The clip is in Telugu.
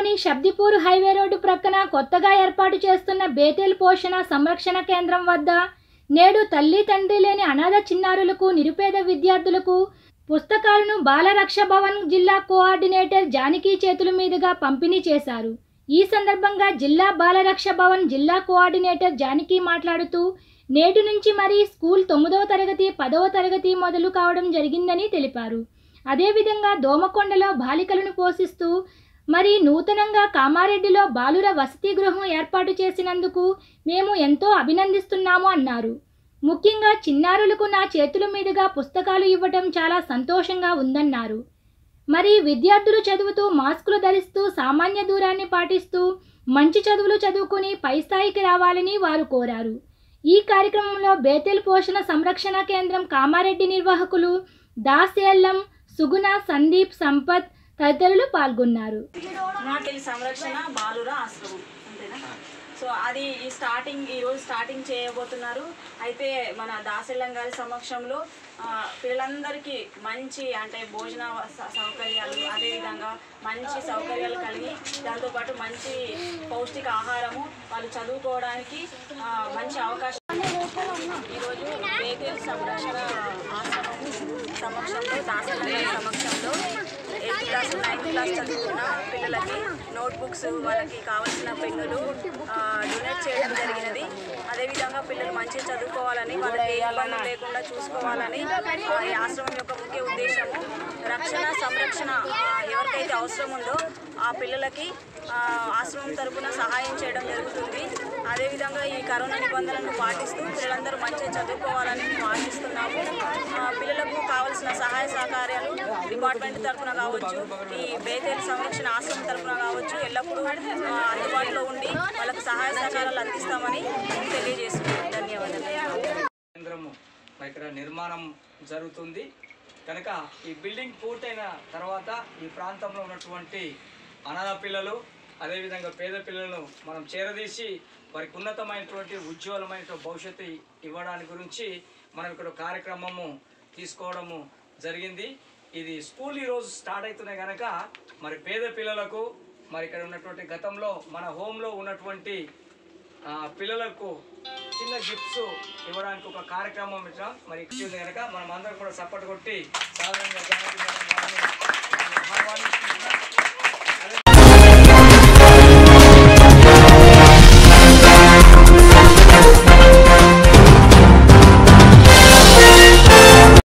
పట్టణంలోని షబ్దిపూర్ హైవే రోడ్డు ప్రక్కన కొత్తగా ఏర్పాటు చేస్తున్న బేతేల్ పోషణ సంరక్షణ కేంద్రం వద్ద నేడు తల్లి తండ్రి లేని అనాథ చిన్నారులకు నిరుపేద విద్యార్థులకు పుస్తకాలను బాలరక్ష భవన్ జిల్లా కోఆర్డినేటర్ జానకి చేతుల మీదుగా పంపిణీ చేశారు ఈ సందర్భంగా జిల్లా బాలరక్ష భవన్ జిల్లా కోఆర్డినేటర్ జానకి మాట్లాడుతూ నేటి నుంచి మరి స్కూల్ తొమ్మిదవ తరగతి పదవ తరగతి మొదలు కావడం జరిగిందని తెలిపారు అదేవిధంగా దోమకొండలో బాలికలను పోషిస్తూ మరి నూతనంగా కామారెడ్డిలో బాలుర వసతి గృహం ఏర్పాటు చేసినందుకు మేము ఎంతో అభినందిస్తున్నాము అన్నారు ముఖ్యంగా చిన్నారులకు నా చేతుల మీదుగా పుస్తకాలు ఇవ్వటం చాలా సంతోషంగా ఉందన్నారు మరి విద్యార్థులు చదువుతూ మాస్కులు ధరిస్తూ సామాన్య దూరాన్ని పాటిస్తూ మంచి చదువులు చదువుకుని పై స్థాయికి రావాలని వారు కోరారు ఈ కార్యక్రమంలో బేతెల్ పోషణ సంరక్షణ కేంద్రం కామారెడ్డి నిర్వాహకులు దాసేల్లం సుగుణ సందీప్ సంపత్ తదితరులు పాల్గొన్నారు నాటిల్ సంరక్షణ బాలుర ఆశ్రమం అంతేనా సో అది ఈ స్టార్టింగ్ ఈ రోజు స్టార్టింగ్ చేయబోతున్నారు అయితే మన దాసెల్లం గారి సమక్షంలో ఆ, పిల్లలందరికీ మంచి అంటే భోజన స- సౌకర్యాలు అదేవిధంగా మంచి సౌకర్యాలు కలిగి దాంతోపాటు మంచి పౌష్టిక ఆహారము వాళ్ళు చదువుకోవడానికి ఆ, మంచి అవకాశం ఈరోజు బేతేల్ సంరక్షణ ఆశ్రమం సమక్షంలో దాసెల్లం గారి సమక్షంలో ఎయిత్ క్లాస్ నైన్త్ క్లాస్ చదువుతున్న పిల్లలకి నోట్ బుక్స్ వాళ్ళకి కావాల్సిన పెన్నులు ఆ, డొనేట్ చేయడం జరిగినది అదేవిధంగా పిల్లలు మంచిగా చదువుకోవాలని వాళ్ళకి ఏ ఇబ్బంది లేకుండా చూసుకోవాలని ఆ, ఈ ఆశ్రమం యొక్క ముఖ్య ఉద్దేశము రక్షణ సంరక్షణ ఆ, ఎవరికైతే అవసరం ఉందో ఆ పిల్లలకి ఆ, ఆశ్రమం తరపున సహాయం చేయడం జరుగుతుంది అదేవిధంగా ఈ కరోనా నిబంధనలను పాటిస్తూ పిల్లలందరూ మంచిగా చదువుకోవాలని మేము ఆశిస్తున్నాము ఆ, పిల్లలకు కావాల్సిన సహాయ సహకార్యాలు డిపార్ట్మెంట్ తరఫున కావచ్చు ఈ బేతేల్ సంరక్షణ ఆశ్రమం తరఫున కావచ్చు ఎల్లప్పుడూ ఆ, అందుబాటులో ఉండి వాళ్ళకు సహాయ సహకారాలు అందిస్తామని తెలియజేస్తున్నాం ధన్యవాదాలు కేంద్రము మరి ఇక్కడ నిర్మాణం జరుగుతుంది కనుక ఈ బిల్డింగ్ పూర్తయిన తర్వాత ఈ ప్రాంతంలో ఉన్నటువంటి అనాథ పిల్లలు అదేవిధంగా పేద పిల్లలను మనం చేరదీసి వారికి ఉన్నతమైనటువంటి ఉజ్వలమైన భవిష్యత్తు ఇవ్వడానికి గురించి మనం ఇక్కడ ఒక కార్యక్రమము తీసుకోవడము జరిగింది ఇది స్కూల్ ఈరోజు స్టార్ట్ అవుతున్నాయి కనుక మరి పేద పిల్లలకు మరి ఇక్కడ ఉన్నటువంటి గతంలో మన హోమ్లో ఉన్నటువంటి ఆ, పిల్లలకు చిన్న గిఫ్ట్స్ ఇవ్వడానికి ఒక కార్యక్రమం ఇచ్చాం మరి ఇచ్చింది కనుక మనం అందరం కూడా సపోర్ట్ కొట్టి సాధారణంగా జానకి మేడం గారిని ఆహ్వానిస్తున్నాం